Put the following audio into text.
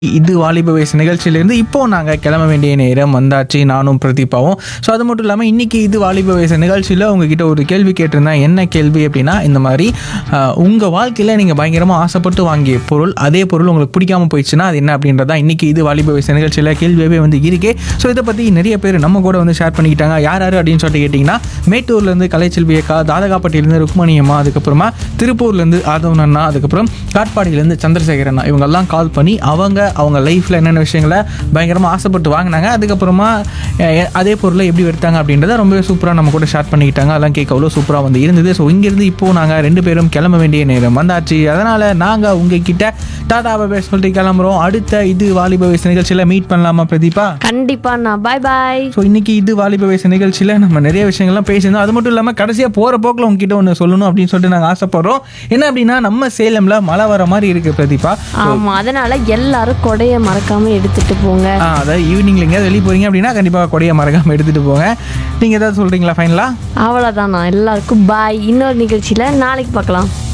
இது வாலிப வயசு நிகழ்ச்சியிலேருந்து இப்போ நாங்கள் கிளம்ப வேண்டிய நேரம் வந்தாச்சு நானும் பிரதீபாவும் ஸோ அது மட்டும் இல்லாமல் இன்னைக்கு இது வாலிப வயசு நிகழ்ச்சியில் உங்ககிட்ட ஒரு கேள்வி கேட்டிருந்தேன் என்ன கேள்வி அப்படின்னா இந்த மாதிரி உங்கள் வாழ்க்கையில் நீங்கள் பயங்கரமாக ஆசைப்பட்டு வாங்கிய பொருள் அதே பொருள் உங்களுக்கு பிடிக்காம போயிடுச்சுன்னா அது என்ன அப்படின்றதா இன்னைக்கு இது வாலிப வயசு நிகழ்ச்சியில் கேள்வியாகவே வந்து இருக்கே ஸோ இதை பற்றி நிறைய பேர் நம்ம கூட வந்து ஷேர் பண்ணிக்கிட்டாங்க யார் யார் அப்படின்னு சொல்லிட்டு கேட்டிங்கன்னா மேட்டூர்லேருந்து கலைச்செல்வி அக்கா தாதகாப்பட்டியிலேருந்து ருக்மணியம்மா அதுக்கப்புறமா திருப்பூர்லேருந்து ஆதவன் அண்ணா அதுக்கப்புறம் காட்பாடியிலேருந்து சந்திரசேகர் அண்ணா இவங்கெல்லாம் கால் பண்ணி அவங்க அவங்க லைஃப்பில் என்னென்ன விஷயங்களை பயங்கரமாக ஆசைப்பட்டு வாங்கினாங்க அதுக்கப்புறமா அஹ், அதே பொருளை எப்படி எடுத்தாங்க அப்படின்றத ரொம்பவே சூப்பராக நம்ம கூட ஷேர் பண்ணிக்கிட்டாங்க அதெல்லாம் கேட்க அவ்வளோ சூப்பராக வந்து இருந்தது ஸோ இங்கேருந்து இப்போது நாங்கள் ரெண்டு பேரும் கிளம்ப வேண்டிய நேரம் வந்தாச்சு அதனால் நாங்கள் உங்ககிட்ட டாடா பாய் சொல்லிட்டு கிளம்புறோம் அடுத்த இது வாலிப வயசு நிகழ்ச்சியில் மீட் பண்ணலாமா பிரதீபா கண்டிப்பாண்ணா பாய் பாய் ஸோ இன்னைக்கு இது வாலிப வயசு நிகழ்ச்சியில் நம்ம நிறைய விஷயங்கள்லாம் பேசியிருந்தோம் அது மட்டும் இல்லாமல் கடைசியாக போகிற போக்கில் உங்ககிட்ட ஒன்று சொல்லணும் அப்படின்னு சொல்லிட்டு நாங்கள் ஆசைப்படுறோம் என்ன அப்படின்னா நம்ம சேலமில் மழை வர மாதிரி இருக்குது பிரதீபா ஆமா அதனால எல்லாரும் கொடைய மறக்காம எடுத்துட்டு போங்க ஆ அதாவது ஈவினிங்ல எங்கேயாவது வெளியே போறீங்க அப்படின்னா கண்டிப்பாக கொடையை மறக்காமல் எடுத்துகிட்டு போங்க நீங்கள் ஏதாவது சொல்கிறீங்களா ஃபைனலாக அவ்வளோதாண்ணா எல்லாருக்கும் பாய் இன்னொரு நிகழ்ச்சியில நாளைக்கு பார்க்கலாம்